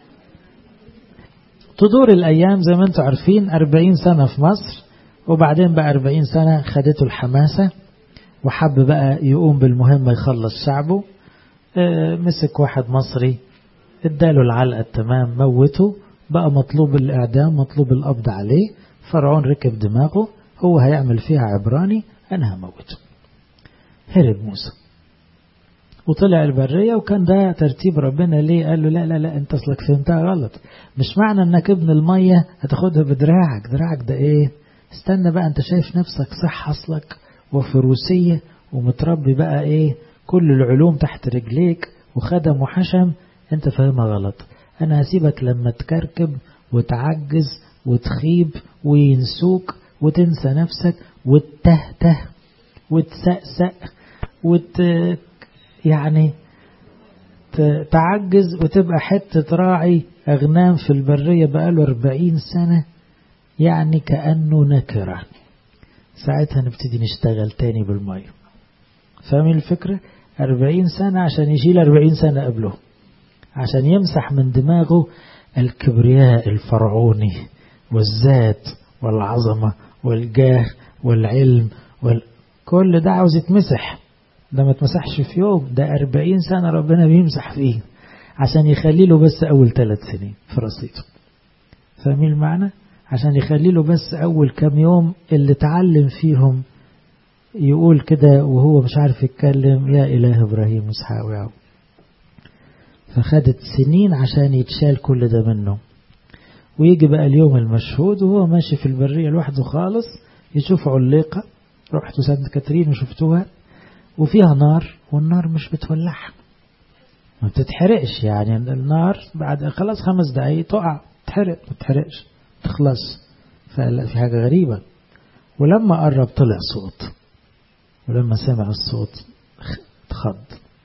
تدور الأيام زي ما انتم عارفين أربعين سنة في مصر وبعدين بقى أربعين سنة خدته الحماسة وحب بقى يقوم بالمهمة يخلص شعبه اه مسك واحد مصري اداله العلقة التمام موته بقى مطلوب الإعدام مطلوب القبض عليه فرعون ركب دماغه هو هيعمل فيها عبراني أنا هموته هرب موسى وطلع البرية وكان ده ترتيب ربنا ليه قال له لا لا لا انت اصلك فهمتها غلط مش معنى انك ابن المية هتاخدها بدراعك دراعك ده ايه استنى بقى انت شايف نفسك صح اصلك وفروسية ومتربي بقى ايه كل العلوم تحت رجليك وخدم وحشم انت فاهمها غلط انا هسيبك لما تكركب وتعجز وتخيب وينسوك وتنسى نفسك وتتهته وتسأسأ وت يعني تعجز وتبقى حتة راعي أغنام في البرية بقاله أربعين سنة يعني كأنه نكرة ساعتها نبتدي نشتغل تاني بالمية فاهمين الفكرة أربعين سنة عشان يشيل أربعين سنة قبله عشان يمسح من دماغه الكبرياء الفرعوني والذات والعظمة والجاه والعلم وال... كل ده عاوز يتمسح ده ما اتمسحش في يوم ده أربعين سنة ربنا بيمسح فيه عشان يخلي له بس أول ثلاث سنين في رصيده فاهمين المعنى؟ عشان يخلي له بس أول كام يوم اللي اتعلم فيهم يقول كده وهو مش عارف يتكلم يا إله إبراهيم وإسحاق ويعقوب فخدت سنين عشان يتشال كل ده منه ويجي بقى اليوم المشهود وهو ماشي في البرية لوحده خالص يشوف عليقة رحتوا سانت كاترين وشفتوها وفيها نار والنار مش بتولعها ما بتتحرقش يعني النار بعد خلاص خمس دقايق تقع تحرق ما تحرقش تخلص فلا في حاجة غريبة ولما قرب طلع صوت ولما سمع الصوت اتخض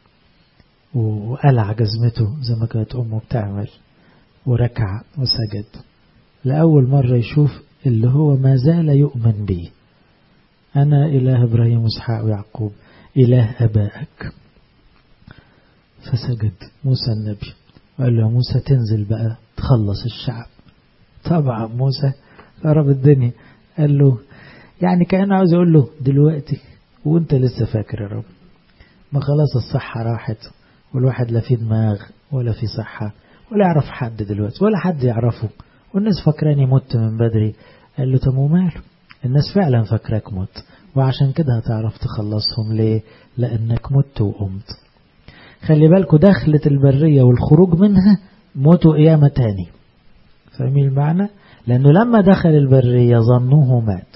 وقلع جزمته زي ما كانت أمه بتعمل وركع وسجد لأول مرة يشوف اللي هو ما زال يؤمن به أنا إله إبراهيم وإسحاق ويعقوب إله أبائك فسجد موسى النبي وقال له موسى تنزل بقى تخلص الشعب طبعا موسى خرب الدنيا قال له يعني كأنه عاوز يقول له دلوقتي وانت لسه فاكر يا رب ما خلاص الصحة راحت والواحد لا في دماغ ولا في صحة ولا يعرف حد دلوقتي ولا حد يعرفه والناس فاكراني مت من بدري قال له طب وماله الناس فعلا فاكراك مت وعشان كده هتعرف تخلصهم ليه لأنك مت وقمت خلي بالكوا دخلة البرية والخروج منها موت وقيامة تاني فاهمين المعنى لأنه لما دخل البرية ظنوه مات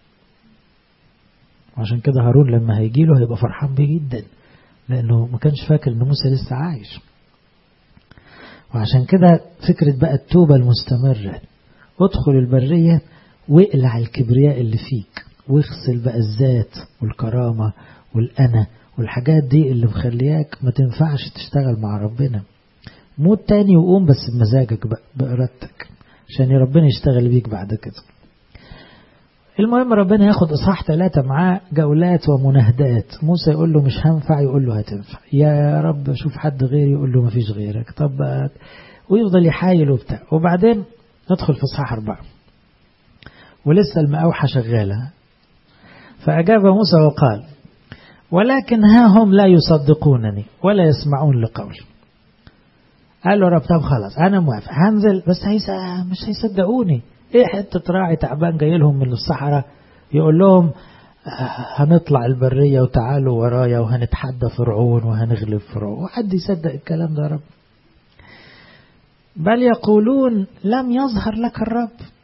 وعشان كده هارون لما هيجي له هيبقى فرحان بيه جدا لأنه ما كانش فاكر أن موسى لسه عايش وعشان كده فكرة بقى التوبة المستمرة ادخل البرية واقلع الكبرياء اللي فيك واغسل بقى الذات والكرامة والأنا والحاجات دي اللي مخلياك ما تنفعش تشتغل مع ربنا موت تاني وقوم بس بمزاجك بقى بإرادتك عشان ربنا يشتغل بيك بعد كده المهم ربنا ياخد إصحاح ثلاثة معاه جولات ومناهدات موسى يقول له مش هنفع يقول له هتنفع يا رب شوف حد غيري يقول له مفيش غيرك طب ويفضل يحايل وبتاع وبعدين ندخل في إصحاح أربعة ولسه المقاوحة شغالة فأجاب موسى وقال ولكن ها هم لا يصدقونني ولا يسمعون لقولي قال له رب طب خلاص أنا موافق هنزل بس هيس... مش هيصدقوني إيه حتة راعي تعبان جاي لهم من الصحراء يقول لهم هنطلع البرية وتعالوا ورايا وهنتحدى فرعون وهنغلب فرعون وحد يصدق الكلام ده يا رب بل يقولون لم يظهر لك الرب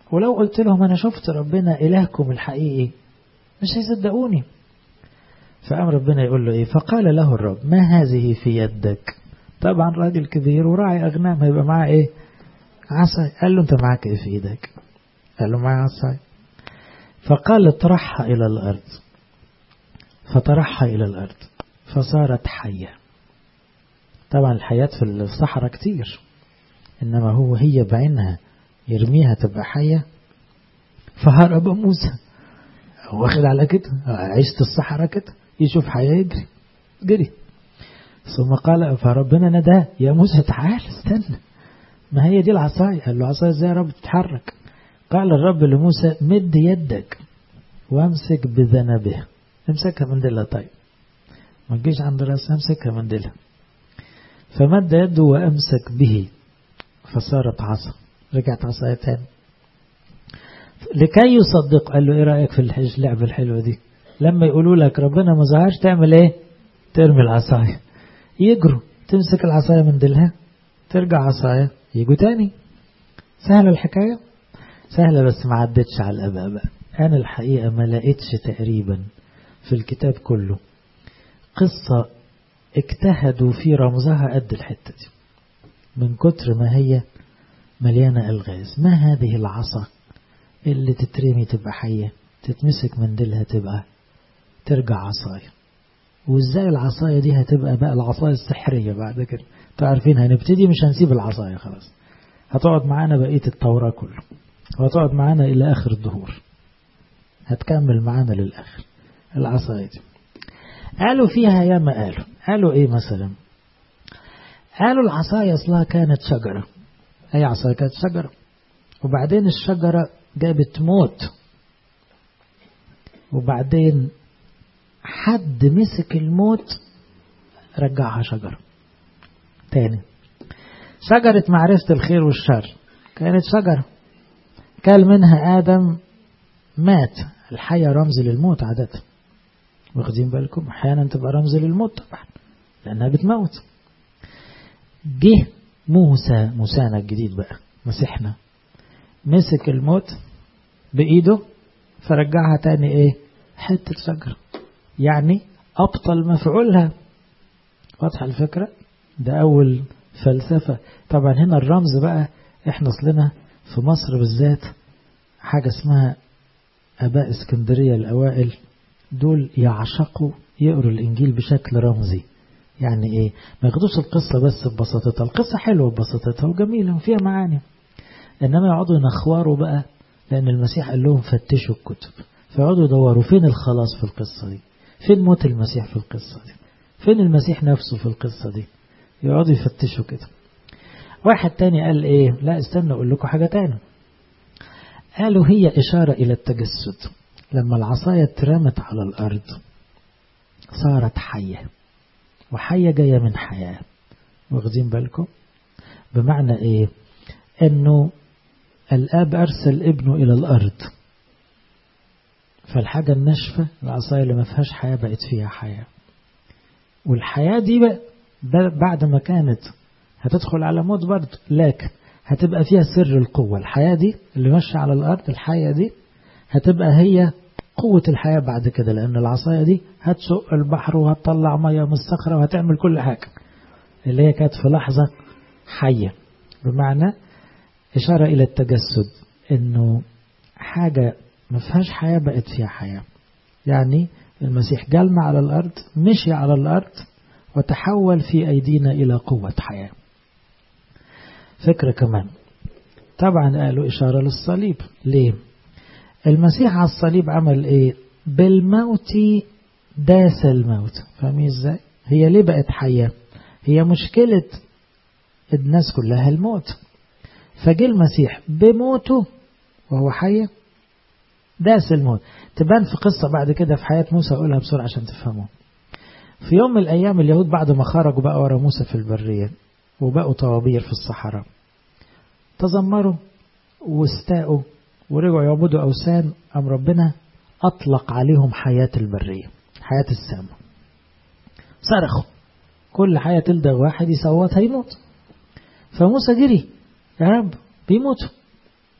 ولو قلت لهم أنا شفت ربنا إلهكم الحقيقي مش هيصدقوني فقام ربنا يقول له إيه فقال له الرب ما هذه في يدك طبعا راجل كبير وراعي أغنام هيبقى معاه إيه عصاي قال له أنت معاك إيه في إيدك قال له معايا عصاي فقال اطرحها إلى الأرض فطرحها إلى الأرض فصارت حية طبعا الحياة في الصحراء كتير إنما هو هي بعينها يرميها تبقى حية فهرب موسى واخد على كده عشت الصحراء كده يشوف حياة يجري جري ثم قال فربنا نداه يا موسى تعال استنى ما هي دي العصاية قال له عصاية ازاي يا رب تتحرك قال الرب لموسى مد يدك وامسك بذنبها امسكها من دلها طيب ما تجيش عند راسها امسكها من دلها فمد يده وامسك به فصارت عصا رجعت عصاية تاني لكي يصدق قال له ايه رأيك في الحج اللعبة الحلوة دي لما يقولوا لك ربنا ما ظهرش تعمل ايه ترمي العصاية يجروا تمسك العصاية من دلها ترجع عصاية يجوا تاني سهلة الحكاية سهلة بس ما عدتش على الأباء بقى أنا الحقيقة ما لقيتش تقريبا في الكتاب كله قصة اجتهدوا في رمزها قد الحتة دي من كتر ما هي مليانة ألغاز ما هذه العصا اللي تترمي تبقى حية تتمسك من ديلها تبقى ترجع عصاية وازاي العصاية دي هتبقى بقى العصاية السحرية بعد كده تعرفين هنبتدي مش هنسيب العصاية خلاص هتقعد معانا بقية التوراة كله وهتقعد معانا إلى آخر الدهور هتكمل معانا للآخر العصاية دي قالوا فيها يا ما قالوا قالوا ايه مثلا قالوا العصاية اصلها كانت شجرة اي عصاية كانت شجرة وبعدين الشجرة جابت موت وبعدين حد مسك الموت رجعها شجرة تاني شجرة معرفة الخير والشر كانت شجرة كان منها آدم مات الحية رمز للموت عادة واخدين بالكم أحيانا تبقى رمز للموت طبعا لأنها بتموت جه موسى موسانا الجديد بقى مسيحنا مسك الموت بإيده فرجعها تاني إيه حتة شجرة يعني أبطل مفعولها واضحة الفكرة ده أول فلسفة طبعا هنا الرمز بقى احنا اصلنا في مصر بالذات حاجة اسمها أباء اسكندرية الأوائل دول يعشقوا يقروا الإنجيل بشكل رمزي يعني إيه ما ياخدوش القصة بس ببساطتها القصة حلوة ببساطتها وجميلة وفيها معاني إنما يقعدوا ينخوروا بقى لأن المسيح قال لهم فتشوا الكتب فيقعدوا يدوروا فين الخلاص في القصة دي فين موت المسيح في القصة دي فين المسيح نفسه في القصة دي يقعدوا يفتشوا كده واحد تاني قال ايه لا استنى اقول لكم حاجة تاني قالوا هي إشارة إلى التجسد لما العصاية اترمت على الأرض صارت حية وحية جاية من حياة واخدين بالكم بمعنى ايه انه الاب ارسل ابنه الى الارض فالحاجة الناشفة العصاية اللي ما فيهاش حياة بقت فيها حياة والحياة دي بقى بعد ما كانت هتدخل على موت برضه لكن هتبقى فيها سر القوة الحياة دي اللي ماشية على الأرض الحياة دي هتبقى هي قوة الحياة بعد كده لأن العصاية دي هتشق البحر وهتطلع مية من الصخرة وهتعمل كل حاجة اللي هي كانت في لحظة حية بمعنى إشارة إلى التجسد إنه حاجة ما فيهاش حياة بقت فيها حياة يعني المسيح جالنا على الأرض مشي على الأرض وتحول في أيدينا إلى قوة حياة فكرة كمان طبعا قالوا إشارة للصليب ليه المسيح على الصليب عمل إيه بالموت داس الموت فاهمين إزاي هي ليه بقت حياة هي مشكلة الناس كلها الموت فجه المسيح بموته وهو حي داس الموت تبان في قصة بعد كده في حياة موسى أقولها بسرعة عشان تفهموا في يوم من الأيام اليهود بعد ما خرجوا بقى ورا موسى في البرية وبقوا طوابير في الصحراء تذمروا واستاءوا ورجعوا يعبدوا أوثان أم ربنا أطلق عليهم حياة البرية حياة السامة صرخوا كل حياة تلدغ واحد يصوت هيموت فموسى جري يا رب بيموتوا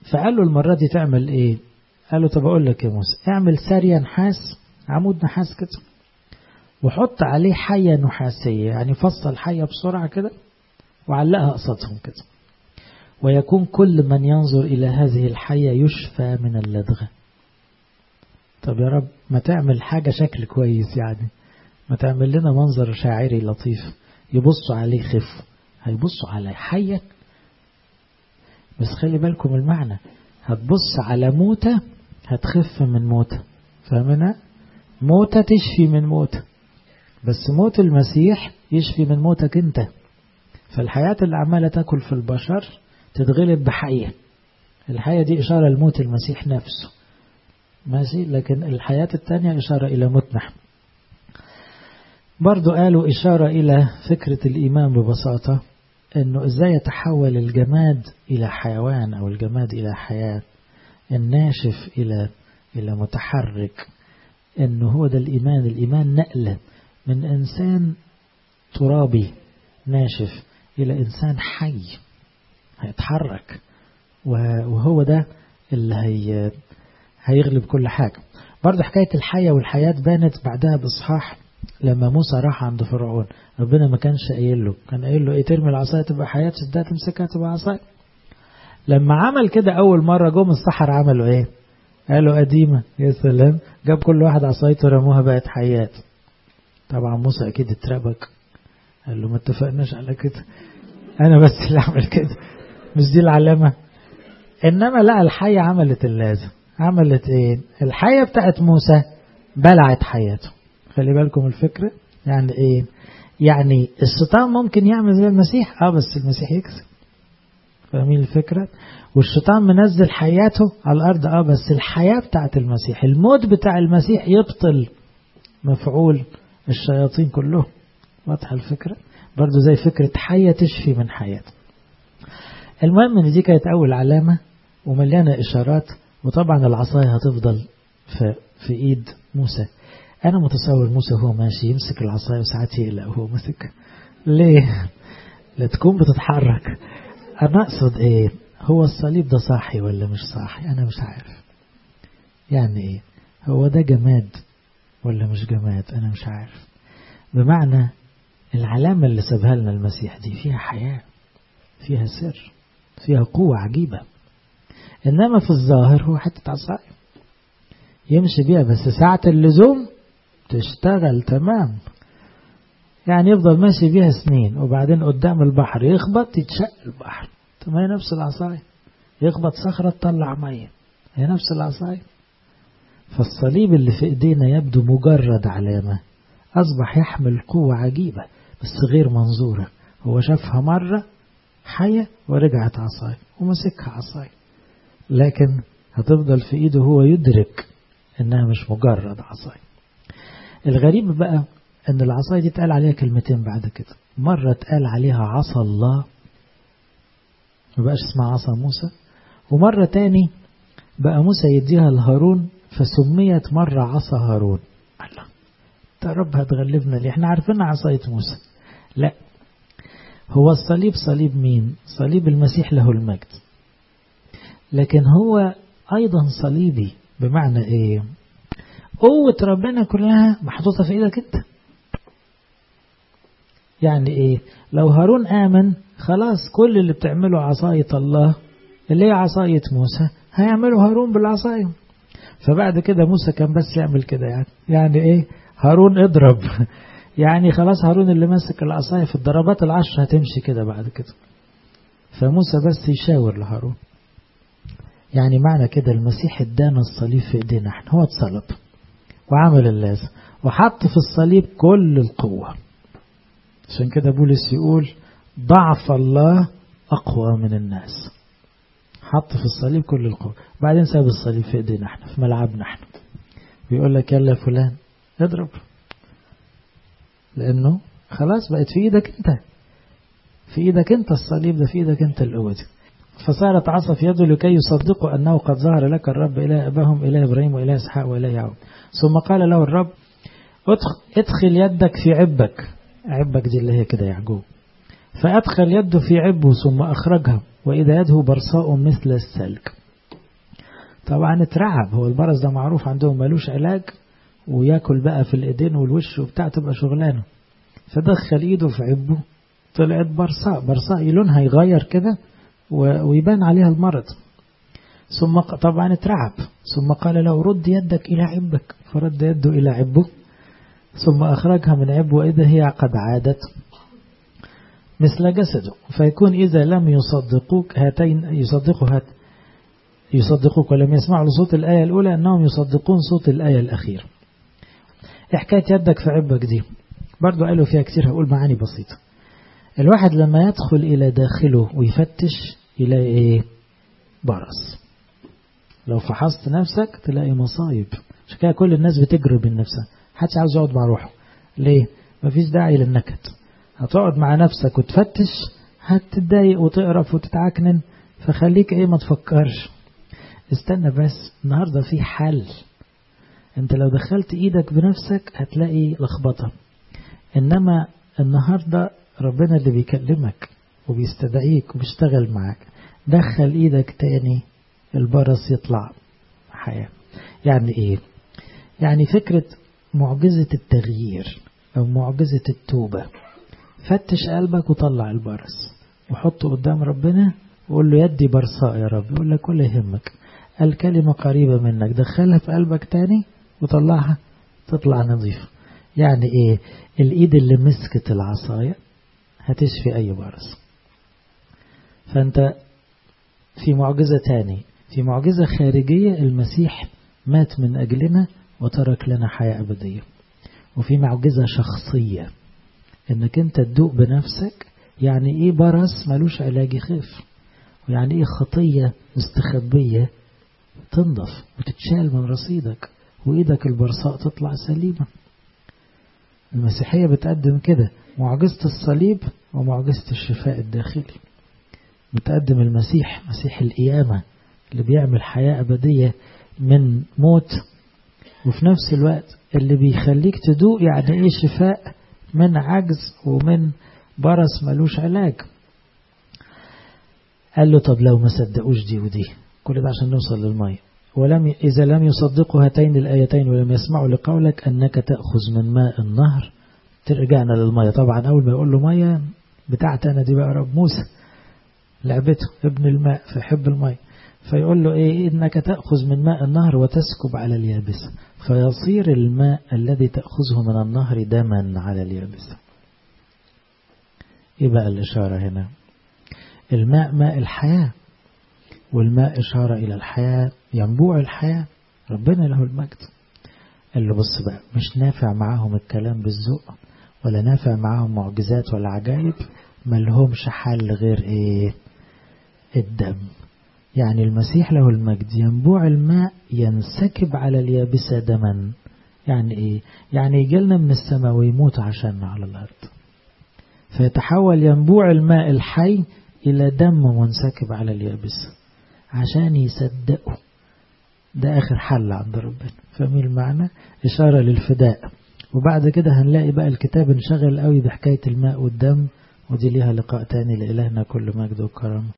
فقال له المرة دي تعمل ايه قال له طب اقول لك يا موسى اعمل سارية نحاس عمود نحاس كده وحط عليه حية نحاسية يعني فصل حية بسرعة كده وعلقها قصادهم كده ويكون كل من ينظر إلى هذه الحية يشفى من اللدغة طب يا رب ما تعمل حاجة شكل كويس يعني ما تعمل لنا منظر شاعري لطيف يبصوا عليه خف هيبصوا على حية بس خلي بالكم المعنى هتبص على موتة هتخف من موتة فاهمنا موتة تشفي من موتة بس موت المسيح يشفي من موتك انت فالحياة اللي عمالة تاكل في البشر تتغلب بحية الحياة دي إشارة لموت المسيح نفسه ماشي لكن الحياة التانية إشارة إلى موت نحن برضو قالوا إشارة إلى فكرة الإيمان ببساطة أنه إزاي يتحول الجماد إلى حيوان أو الجماد إلى حياة الناشف إلى إلى متحرك أنه هو ده الإيمان الإيمان نقلة من إنسان ترابي ناشف إلى إنسان حي هيتحرك وهو ده اللي هي هيغلب كل حاجة برضه حكاية الحياة والحياة بانت بعدها بإصحاح لما موسى راح عند فرعون ربنا ما كانش قايل له كان قايل له ايه ترمي العصاية تبقى حياة تشدها تمسكها تبقى عصاية لما عمل كده أول مرة جم السحر عملوا ايه قالوا قديمة يا سلام جاب كل واحد عصايته رموها بقت حيات طبعا موسى أكيد اتربك قال له ما اتفقناش على كده أنا بس اللي أعمل كده مش دي العلامة إنما لا الحية عملت اللازم عملت إيه الحية بتاعت موسى بلعت حياته خلي بالكم الفكرة يعني إيه يعني الشيطان ممكن يعمل زي المسيح اه بس المسيح يكسب فاهمين الفكرة والشيطان منزل حياته على الأرض اه بس الحياة بتاعت المسيح الموت بتاع المسيح يبطل مفعول الشياطين كلهم واضحة الفكرة برضو زي فكرة حية تشفي من حياة المهم ان دي كانت أول علامة ومليانة إشارات وطبعا العصاية هتفضل في, في إيد موسى أنا متصور موسى وهو ماشي يمسك العصاية وساعات يقلق وهو ماسك ليه؟ لا تكون بتتحرك أنا أقصد إيه؟ هو الصليب ده صاحي ولا مش صاحي؟ أنا مش عارف يعني إيه؟ هو ده جماد ولا مش جماد؟ أنا مش عارف بمعنى العلامة اللي سابها لنا المسيح دي فيها حياة فيها سر فيها قوة عجيبة إنما في الظاهر هو حتة عصاية يمشي بيها بس ساعة اللزوم تشتغل تمام يعني يفضل ماشي بيها سنين وبعدين قدام البحر يخبط يتشق البحر طب هي نفس العصاية يخبط صخرة تطلع مية هي نفس العصاية فالصليب اللي في ايدينا يبدو مجرد علامة أصبح يحمل قوة عجيبة بس غير منظورة هو شافها مرة حية ورجعت عصاية ومسكها عصاية لكن هتفضل في ايده هو يدرك انها مش مجرد عصاية الغريب بقى ان العصاية دي اتقال عليها كلمتين بعد كده مرة اتقال عليها عصا الله ما بقاش اسمها عصا موسى ومرة تاني بقى موسى يديها لهارون فسميت مرة عصا هارون الله يا رب هتغلبنا ليه احنا عارفين عصاية موسى لا هو الصليب صليب مين صليب المسيح له المجد لكن هو أيضا صليبي بمعنى ايه قوة ربنا كلها محطوطة في ايدك انت يعني ايه لو هارون آمن خلاص كل اللي بتعمله عصاية الله اللي هي عصاية موسى هيعمله هارون بالعصاية فبعد كده موسى كان بس يعمل كده يعني يعني ايه هارون اضرب يعني خلاص هارون اللي ماسك العصاية في الضربات العشر هتمشي كده بعد كده فموسى بس يشاور لهارون يعني معنى كده المسيح ادانا الصليب في ايدينا احنا هو اتصلب وعمل اللازم وحط في الصليب كل القوة عشان كده بولس يقول ضعف الله أقوى من الناس حط في الصليب كل القوة بعدين ساب الصليب في ايدينا احنا في ملعبنا احنا بيقول لك يلا فلان اضرب لانه خلاص بقت في ايدك انت في ايدك انت الصليب ده في ايدك انت القوة دي فصارت عصا في يده لكي يصدقوا أنه قد ظهر لك الرب إله أباهم إله إبراهيم وإله إسحاق وإله يعقوب ثم قال له الرب ادخل يدك في عبك عبك دي اللي هي كده يعقوب فأدخل يده في عبه ثم أخرجها وإذا يده برصاء مثل السلك طبعا اترعب هو البرص ده معروف عندهم ملوش علاج وياكل بقى في الايدين والوش وبتاع تبقى شغلانه فدخل ايده في عبه طلعت برصاء برصاء لونها يغير كده ويبان عليها المرض ثم طبعا اترعب ثم قال له رد يدك إلى عبك فرد يده إلى عبه ثم أخرجها من عبه وإذا هي قد عادت مثل جسده فيكون إذا لم يصدقوك هاتين يصدقوا هات يصدقوك ولم يسمعوا لصوت الآية الأولى أنهم يصدقون صوت الآية الأخيرة حكاية يدك في عبك دي برضو قالوا فيها كتير هقول معاني بسيطة الواحد لما يدخل إلى داخله ويفتش يلاقي إيه برص لو فحصت نفسك تلاقي مصايب عشان كده كل الناس بتجرب من نفسها محدش عاوز يقعد مع روحه ليه مفيش داعي للنكد هتقعد مع نفسك وتفتش هتتضايق وتقرف وتتعكنن فخليك ايه ما تفكرش استنى بس النهارده في حل انت لو دخلت ايدك بنفسك هتلاقي لخبطه انما النهارده ربنا اللي بيكلمك وبيستدعيك وبيشتغل معاك دخل ايدك تاني البرص يطلع حياة يعني ايه يعني فكرة معجزة التغيير او معجزة التوبة فتش قلبك وطلع البرص وحطه قدام ربنا وقول له يدي برصاء يا رب يقول لك ولا يهمك الكلمة قريبة منك دخلها في قلبك تاني وطلعها تطلع نظيفة يعني ايه الايد اللي مسكت العصاية هتشفي اي برص فانت في معجزة تاني في معجزة خارجية المسيح مات من أجلنا وترك لنا حياة أبدية وفي معجزة شخصية انك انت تدوق بنفسك يعني ايه برص ملوش علاج يخف ويعني ايه خطية مستخبية تنضف وتتشال من رصيدك وايدك البرصاء تطلع سليمة المسيحية بتقدم كده معجزة الصليب ومعجزة الشفاء الداخلي بتقدم المسيح مسيح القيامة اللي بيعمل حياة أبدية من موت وفي نفس الوقت اللي بيخليك تدوق يعني ايه شفاء من عجز ومن برص ملوش علاج قال له طب لو ما صدقوش دي ودي كل ده عشان نوصل للمية ولم إذا لم يصدقوا هاتين الآيتين ولم يسمعوا لقولك أنك تأخذ من ماء النهر ترجعنا للمية طبعا أول ما يقول له مية بتاعت أنا دي بقى رب موسى لعبته ابن الماء فيحب المية فيقول له إيه إنك تأخذ من ماء النهر وتسكب على اليابسة فيصير الماء الذي تأخذه من النهر دما على اليابسة إيه بقى الإشارة هنا الماء ماء الحياة والماء إشارة إلى الحياة ينبوع الحياة ربنا له المجد قال له بص بقى مش نافع معاهم الكلام بالذوق ولا نافع معاهم معجزات ولا عجائب ملهمش حل غير ايه الدم يعني المسيح له المجد ينبوع الماء ينسكب على اليابسة دما يعني ايه يعني يجي لنا من السماء ويموت عشاننا على الارض فيتحول ينبوع الماء الحي الى دم منسكب على اليابسة عشان يصدقوا ده آخر حل عند ربنا فاهمين المعنى إشارة للفداء وبعد كده هنلاقي بقى الكتاب انشغل قوي بحكاية الماء والدم ودي ليها لقاء تاني لإلهنا كل مجد وكرم